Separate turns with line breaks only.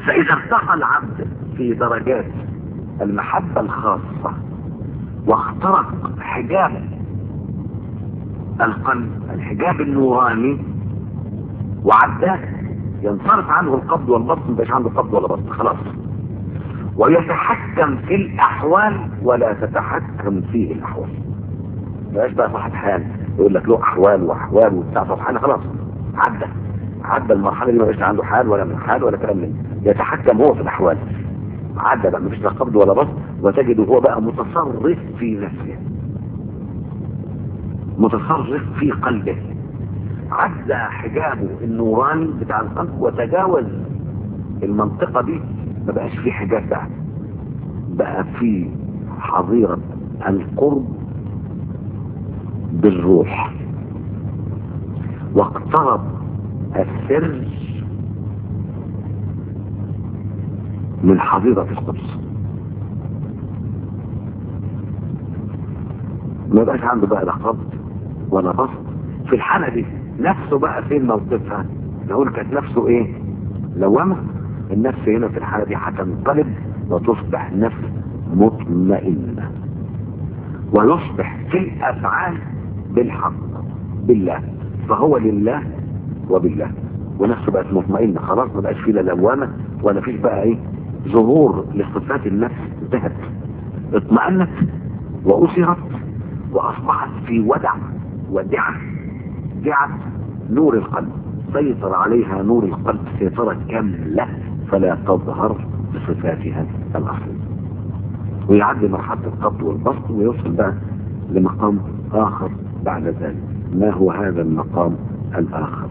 فاذا ارتقى العبد في درجات المحبة الخاصة واخترق حجاب القلب الحجاب النوراني وعداه ينصرف عنه القبض والبسط مبقاش عنده قبض ولا بسط خلاص ويتحكم في الاحوال ولا تتحكم فيه الاحوال مبقاش بقى صاحب حال يقول لك له احوال واحوال وبتاع سبحان خلاص عدى عدى المرحله دي مبقاش عنده حال ولا من حال ولا كلام من يتحكم هو في الاحوال عدى بقى مفيش لا قبض ولا بسط وتجد هو بقى متصرف في نفسه متصرف في قلبه عدى حجابه النوراني بتاع القلب وتجاوز المنطقة دي ما بقاش في حجاب بقى بقى في حظيرة القرب بالروح واقترب السر من حظيرة القدس ما بقاش عنده بقى لا قبض ولا بسط في الحالة دي نفسه بقى فين موقفها نقول كانت نفسه ايه لوامة النفس هنا في الحالة دي هتنقلب وتصبح نفس مطمئنة ويصبح في الافعال بالحق بالله فهو لله وبالله ونفسه بقت مطمئنة خلاص ما بقاش فيه لا لوامة ولا فيش بقى ايه ظهور لصفات النفس انتهت اطمأنت وأسرت وأصبحت في ودع ودعة دعة نور القلب سيطر عليها نور القلب سيطرة كاملة فلا تظهر بصفاتها الأصلية ويعدي مرحلة القبض والبسط ويوصل بقى لمقام آخر بعد ذلك ما هو هذا المقام الآخر